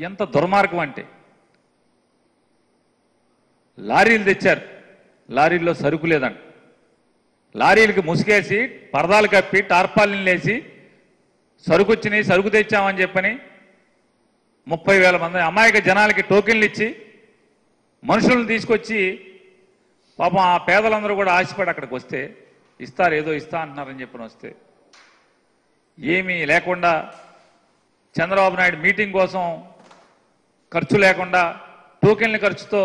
ఎంత దుర్మార్గం అంటే లారీలు తెచ్చారు లారీల్లో సరుకు లేదంట లారీలకి ముసుగేసి పరదాలు కప్పి టార్పాలిన్ లేసి సరుకు వచ్చినాయి సరుకు తెచ్చామని చెప్పని ముప్పై వేల మంది అమాయక జనాలకి టోకెన్లు ఇచ్చి మనుషులను తీసుకొచ్చి పాపం ఆ పేదలందరూ కూడా ఆశపడి అక్కడికి వస్తే ఇస్తారు ఏదో ఇస్తా అంటున్నారని చెప్పని వస్తే ఏమీ లేకుండా చంద్రబాబు నాయుడు మీటింగ్ కోసం ఖర్చు లేకుండా టోకెన్ల ఖర్చుతో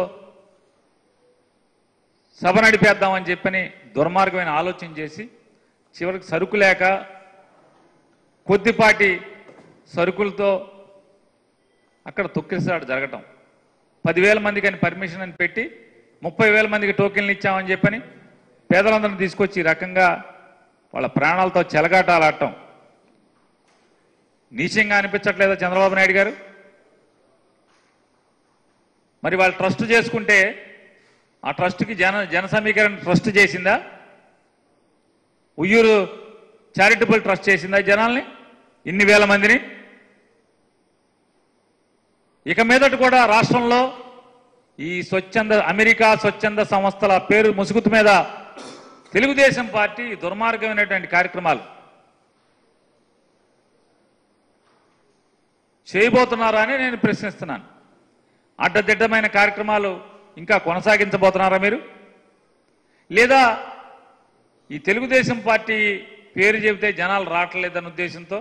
సభ నడిపేద్దామని చెప్పని దుర్మార్గమైన ఆలోచన చేసి చివరికి సరుకు లేక కొద్దిపాటి సరుకులతో అక్కడ తొక్కిసాడు జరగటం పదివేల మందికి అని పర్మిషన్ అని పెట్టి ముప్పై వేల మందికి టోకెన్లు ఇచ్చామని చెప్పని పేదలందరిని తీసుకొచ్చి ఈ రకంగా వాళ్ళ ప్రాణాలతో చెలగాటాలాడటం నీచంగా అనిపించట్లేదా చంద్రబాబు నాయుడు గారు మరి వాళ్ళు ట్రస్ట్ చేసుకుంటే ఆ ట్రస్ట్కి జన జన సమీకరణ ట్రస్ట్ చేసిందా ఉయ్యూరు చారిటబుల్ ట్రస్ట్ చేసిందా ఈ జనాల్ని ఇన్ని వేల మందిని ఇక మీదట కూడా రాష్ట్రంలో ఈ స్వచ్ఛంద అమెరికా స్వచ్ఛంద సంస్థల పేరు ముసుగుతు మీద తెలుగుదేశం పార్టీ దుర్మార్గమైనటువంటి కార్యక్రమాలు చేయబోతున్నారా అని నేను ప్రశ్నిస్తున్నాను అడ్డదిడ్డమైన కార్యక్రమాలు ఇంకా కొనసాగించబోతున్నారా మీరు లేదా ఈ తెలుగుదేశం పార్టీ పేరు చెబితే జనాలు రావట్లేదన్న ఉద్దేశంతో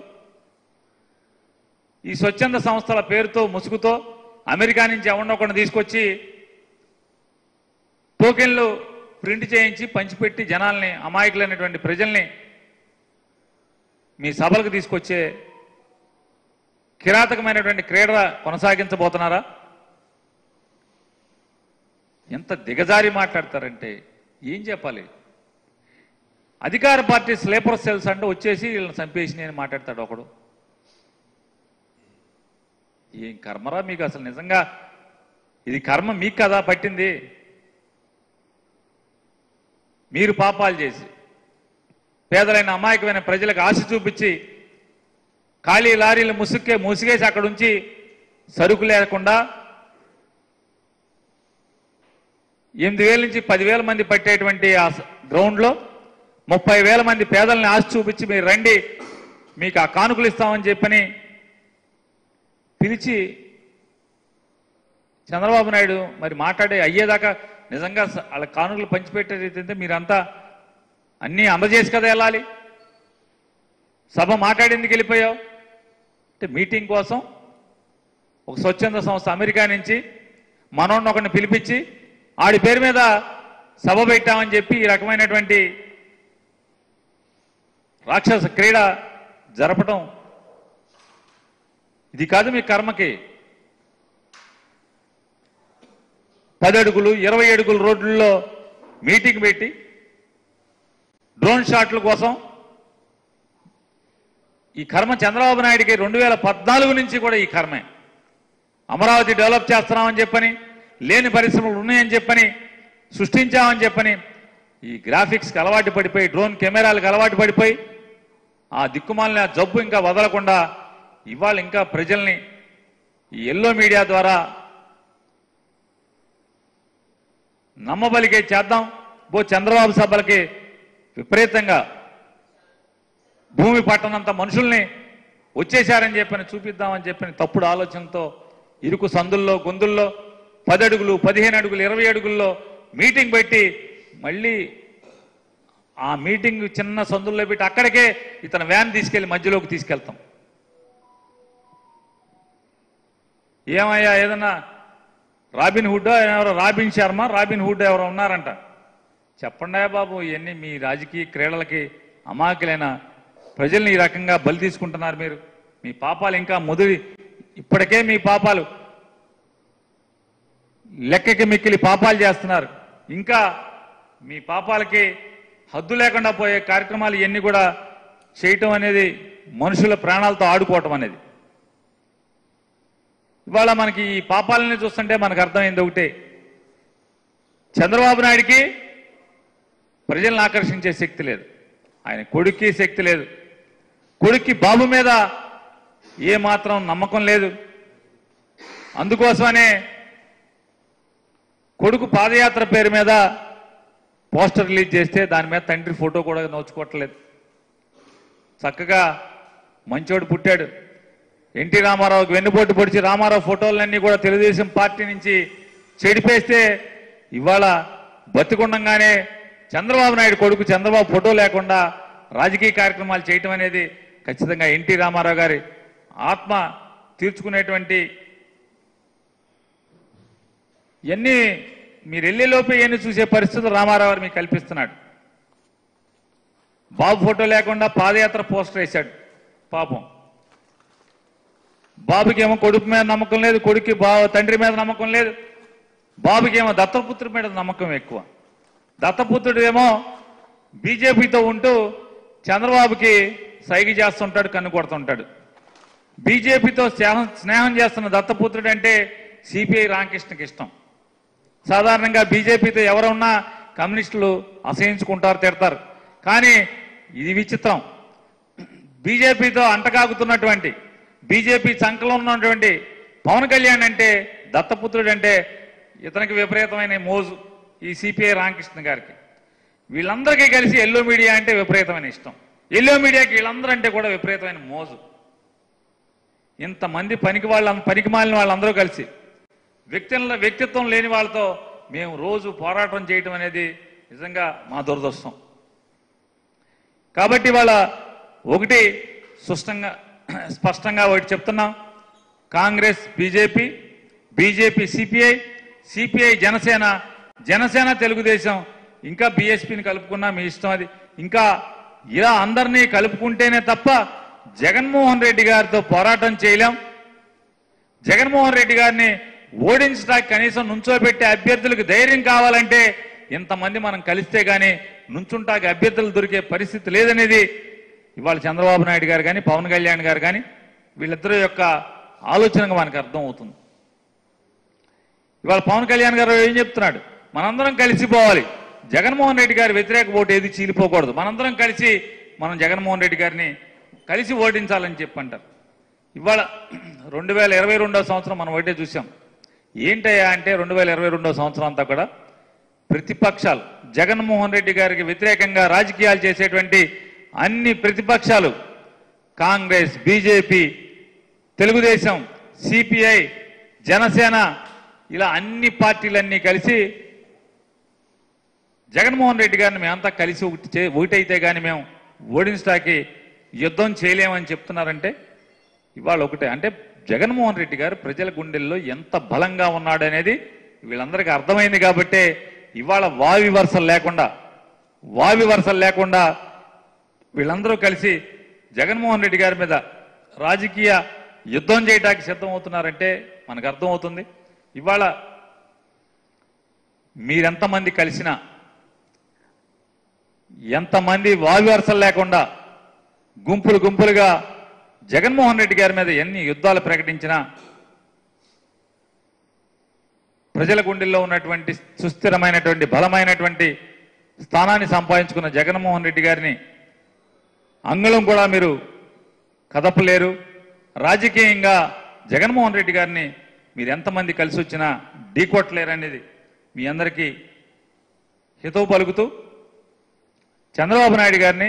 ఈ స్వచ్ఛంద సంస్థల పేరుతో ముసుగుతో అమెరికా నుంచి ఎవరినొకరిని తీసుకొచ్చి టోకెన్లు ప్రింట్ చేయించి పంచిపెట్టి జనాల్ని అమాయకులైనటువంటి ప్రజల్ని మీ సభలకు తీసుకొచ్చే కిరాతకమైనటువంటి క్రీడ కొనసాగించబోతున్నారా ఎంత దిగజారి మాట్లాడతారంటే ఏం చెప్పాలి అధికార పార్టీ స్లీపర్ సెల్స్ అంటే వచ్చేసి వీళ్ళని చంపేసి నేను మాట్లాడతాడు ఒకడు ఏం కర్మరా మీకు అసలు నిజంగా ఇది కర్మ మీకు కదా పట్టింది మీరు పాపాలు చేసి పేదలైన అమాయకమైన ప్రజలకు ఆశ చూపించి ఖాళీ లారీలు ముసుక్కే ముసిగేసి అక్కడ ఉంచి సరుకు లేకుండా ఎనిమిది వేల నుంచి పదివేల మంది పట్టేటువంటి ఆ స- గ్రౌండ్లో ముప్పై వేల మంది పేదల్ని ఆశ చూపించి మీరు రండి మీకు ఆ కానుకలు ఇస్తామని చెప్పని పిలిచి చంద్రబాబు నాయుడు మరి మాట్లాడే అయ్యేదాకా నిజంగా స- వాళ్ళ కానుకలు పంచిపెట్టేదైతే మీరంతా అన్నీ అందజేసి కదా వెళ్ళాలి సభ మాట్లాడేందుకు వెళ్ళిపోయావు అంటే మీటింగ్ కోసం ఒక స్వచ్ఛంద సంస్థ అమెరికా నుంచి మనోడిని ఒకరిని పిలిపించి ఆడి పేరు మీద సభ పెట్టామని చెప్పి ఈ రకమైనటువంటి రాక్షస క్రీడ జరపటం ఇది కాదు మీ కర్మకి పది అడుగులు ఇరవై అడుగుల రోడ్లలో మీటింగ్ పెట్టి డ్రోన్ షాట్ల కోసం ఈ కర్మ చంద్రబాబు నాయుడికి రెండు వేల పద్నాలుగు నుంచి కూడా ఈ కర్మే అమరావతి డెవలప్ చేస్తున్నామని చెప్పని లేని పరిశ్రమలు ఉన్నాయని చెప్పని సృష్టించామని చెప్పని ఈ గ్రాఫిక్స్కి అలవాటు పడిపోయి డ్రోన్ కెమెరాలకు అలవాటు పడిపోయి ఆ దిక్కుమాలిన జబ్బు ఇంకా వదలకుండా ఇవాళ ఇంకా ప్రజల్ని ఈ ఎల్లో మీడియా ద్వారా నమ్మబలికే చేద్దాం బో చంద్రబాబు సభలకి విపరీతంగా భూమి పట్టనంత మనుషుల్ని వచ్చేశారని చెప్పని చూపిద్దామని చెప్పని తప్పుడు ఆలోచనతో ఇరుకు సందుల్లో గొంతుల్లో పది అడుగులు పదిహేను అడుగులు ఇరవై అడుగుల్లో మీటింగ్ పెట్టి మళ్ళీ ఆ మీటింగ్ చిన్న సందుల్లో పెట్టి అక్కడికే ఇతను వ్యాన్ తీసుకెళ్లి మధ్యలోకి తీసుకెళ్తాం ఏమయ్యా ఏదన్నా రాబిన్ హుడ్ ఎవరో రాబిన్ శర్మ రాబిన్ హుడ్ ఎవరో ఉన్నారంట చెప్పండి బాబు ఇవన్నీ మీ రాజకీయ క్రీడలకి అమాయకులైన ప్రజల్ని ఈ రకంగా బలి తీసుకుంటున్నారు మీరు మీ పాపాలు ఇంకా ముదిరి ఇప్పటికే మీ పాపాలు లెక్కకి మిక్కిలి పాపాలు చేస్తున్నారు ఇంకా మీ పాపాలకి హద్దు లేకుండా పోయే కార్యక్రమాలు ఇవన్నీ కూడా చేయటం అనేది మనుషుల ప్రాణాలతో ఆడుకోవటం అనేది ఇవాళ మనకి ఈ పాపాలని చూస్తుంటే మనకు అర్థమైంది ఒకటే చంద్రబాబు నాయుడికి ప్రజలను ఆకర్షించే శక్తి లేదు ఆయన కొడుక్కి శక్తి లేదు కొడుక్కి బాబు మీద ఏ మాత్రం నమ్మకం లేదు అందుకోసమనే కొడుకు పాదయాత్ర పేరు మీద పోస్టర్ రిలీజ్ చేస్తే దాని మీద తండ్రి ఫోటో కూడా నోచుకోవట్లేదు చక్కగా మంచోడు పుట్టాడు ఎన్టీ రామారావుకి వెన్నుపోటు పొడిచి రామారావు ఫోటోలన్నీ కూడా తెలుగుదేశం పార్టీ నుంచి చెడిపేస్తే ఇవాళ బతికుండంగానే చంద్రబాబు నాయుడు కొడుకు చంద్రబాబు ఫోటో లేకుండా రాజకీయ కార్యక్రమాలు చేయటం అనేది ఖచ్చితంగా ఎన్టీ రామారావు గారి ఆత్మ తీర్చుకునేటువంటి ఇవన్నీ మీరు వెళ్ళేలోపే ఇవన్నీ చూసే పరిస్థితులు రామారావు గారు మీకు కల్పిస్తున్నాడు బాబు ఫోటో లేకుండా పాదయాత్ర పోస్టర్ వేశాడు పాపం బాబుకేమో కొడుకు మీద నమ్మకం లేదు కొడుక్కి బా తండ్రి మీద నమ్మకం లేదు బాబుకేమో దత్తపుత్రుడి మీద నమ్మకం ఎక్కువ దత్తపుత్రుడు ఏమో బీజేపీతో ఉంటూ చంద్రబాబుకి సైగ చేస్తుంటాడు కన్ను కొడుతుంటాడు బీజేపీతో స్నేహం స్నేహం చేస్తున్న దత్తపుత్రుడు అంటే సిపిఐ రామకృష్ణకి ఇష్టం సాధారణంగా బీజేపీతో ఎవరున్నా కమ్యూనిస్టులు అసహించుకుంటారు తిడతారు కానీ ఇది విచిత్రం బీజేపీతో అంటకాగుతున్నటువంటి బీజేపీ చంకలో ఉన్నటువంటి పవన్ కళ్యాణ్ అంటే దత్తపుత్రుడు అంటే ఇతనికి విపరీతమైన మోజు ఈ సిపిఐ రామకృష్ణ గారికి వీళ్ళందరికీ కలిసి ఎల్లో మీడియా అంటే విపరీతమైన ఇష్టం ఎల్లో మీడియాకి వీళ్ళందరూ అంటే కూడా విపరీతమైన మోజు ఇంతమంది పనికి వాళ్ళ పనికి మాలిన వాళ్ళందరూ కలిసి వ్యక్తుల వ్యక్తిత్వం లేని వాళ్ళతో మేము రోజు పోరాటం చేయటం అనేది నిజంగా మా దురదృష్టం కాబట్టి వాళ్ళ ఒకటి స్పష్టంగా స్పష్టంగా ఒకటి చెప్తున్నాం Congress BJP BJP CPI CPI Janasena Janasena Telugu Desam ఇంకా బీఎస్పీని కలుపుకున్నా మీ ఇష్టం అది ఇంకా ఇలా అందరినీ కలుపుకుంటేనే తప్ప జగన్మోహన్ రెడ్డి గారితో పోరాటం చేయలేం జగన్మోహన్ రెడ్డి గారిని ఓడించడానికి కనీసం నుంచోబెట్టే అభ్యర్థులకు ధైర్యం కావాలంటే ఇంతమంది మనం కలిస్తే గాని నుంచుంటాకి అభ్యర్థులు దొరికే పరిస్థితి లేదనేది ఇవాళ చంద్రబాబు నాయుడు గారు కానీ పవన్ కళ్యాణ్ గారు కానీ వీళ్ళిద్దరి యొక్క ఆలోచనగా మనకు అర్థం అవుతుంది ఇవాళ పవన్ కళ్యాణ్ గారు ఏం చెప్తున్నాడు మనందరం కలిసిపోవాలి జగన్మోహన్ రెడ్డి గారి వ్యతిరేక ఓటు ఏది చీలిపోకూడదు మనందరం కలిసి మనం జగన్మోహన్ రెడ్డి గారిని కలిసి ఓడించాలని చెప్పంటారు ఇవాళ రెండు వేల ఇరవై రెండో సంవత్సరం మనం ఒకటే చూసాం ఏంటయ్యా అంటే రెండు వేల ఇరవై రెండో సంవత్సరం అంతా కూడా ప్రతిపక్షాలు జగన్మోహన్ రెడ్డి గారికి వ్యతిరేకంగా రాజకీయాలు చేసేటువంటి అన్ని ప్రతిపక్షాలు కాంగ్రెస్ బీజేపీ తెలుగుదేశం సిపిఐ జనసేన ఇలా అన్ని పార్టీలన్నీ కలిసి జగన్మోహన్ రెడ్డి గారిని మేమంతా కలిసి ఒకటి చే- ఒకటైతే కానీ మేము ఓడించడానికి యుద్ధం చేయలేమని చెప్తున్నారంటే ఇవాళ ఒకటే అంటే జగన్మోహన్ రెడ్డి గారు ప్రజల గుండెల్లో ఎంత బలంగా ఉన్నాడనేది వీళ్ళందరికీ అర్థమైంది కాబట్టే ఇవాళ వావి వరుసలు లేకుండా వావి వరుసలు లేకుండా వీళ్ళందరూ కలిసి జగన్మోహన్ రెడ్డి గారి మీద రాజకీయ యుద్ధం చేయడానికి సిద్ధమవుతున్నారంటే మనకు అర్థమవుతుంది ఇవాళ మీరెంతమంది కలిసినా ఎంతమంది వావి వరుసలు లేకుండా గుంపులు గుంపులుగా జగన్మోహన్ రెడ్డి గారి మీద ఎన్ని యుద్ధాలు ప్రకటించినా ప్రజల గుండెల్లో ఉన్నటువంటి సుస్థిరమైనటువంటి బలమైనటువంటి స్థానాన్ని సంపాదించుకున్న జగన్మోహన్ రెడ్డి గారిని అంగుళం కూడా మీరు కదపలేరు రాజకీయంగా జగన్మోహన్ రెడ్డి గారిని మీరు ఎంతమంది కలిసి వచ్చినా ఢీకొట్టలేరు అనేది మీ అందరికీ హితవు పలుకుతూ చంద్రబాబు నాయుడు గారిని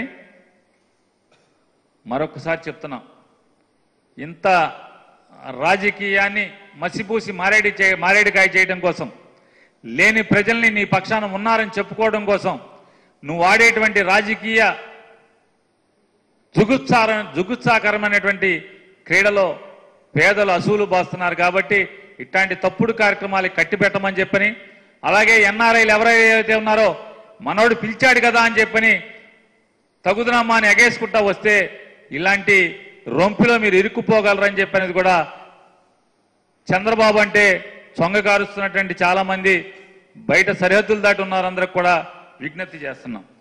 మరొకసారి చెప్తున్నాం ఇంత రాజకీయాన్ని మసిపూసి మారేడి చే మారేడికాయ చేయడం కోసం లేని ప్రజల్ని నీ పక్షాన ఉన్నారని చెప్పుకోవడం కోసం నువ్వు ఆడేటువంటి రాజకీయ జుగుత్సార జుగుత్సాకరమైనటువంటి క్రీడలో పేదలు అసూలు బాస్తున్నారు కాబట్టి ఇట్లాంటి తప్పుడు కార్యక్రమాలు కట్టిపెట్టమని చెప్పని అలాగే ఎన్ఆర్ఐలు ఎవరైతే ఉన్నారో మనోడు పిలిచాడు కదా అని చెప్పని తగుదనమ్మా అని ఎగేసుకుంటా వస్తే ఇలాంటి రొంపిలో మీరు ఇరుక్కుపోగలరని చెప్పనేది కూడా చంద్రబాబు అంటే చొంగ కారుస్తున్నటువంటి చాలా మంది బయట సరిహద్దులు దాటి ఉన్నారందరికి కూడా విజ్ఞప్తి చేస్తున్నాం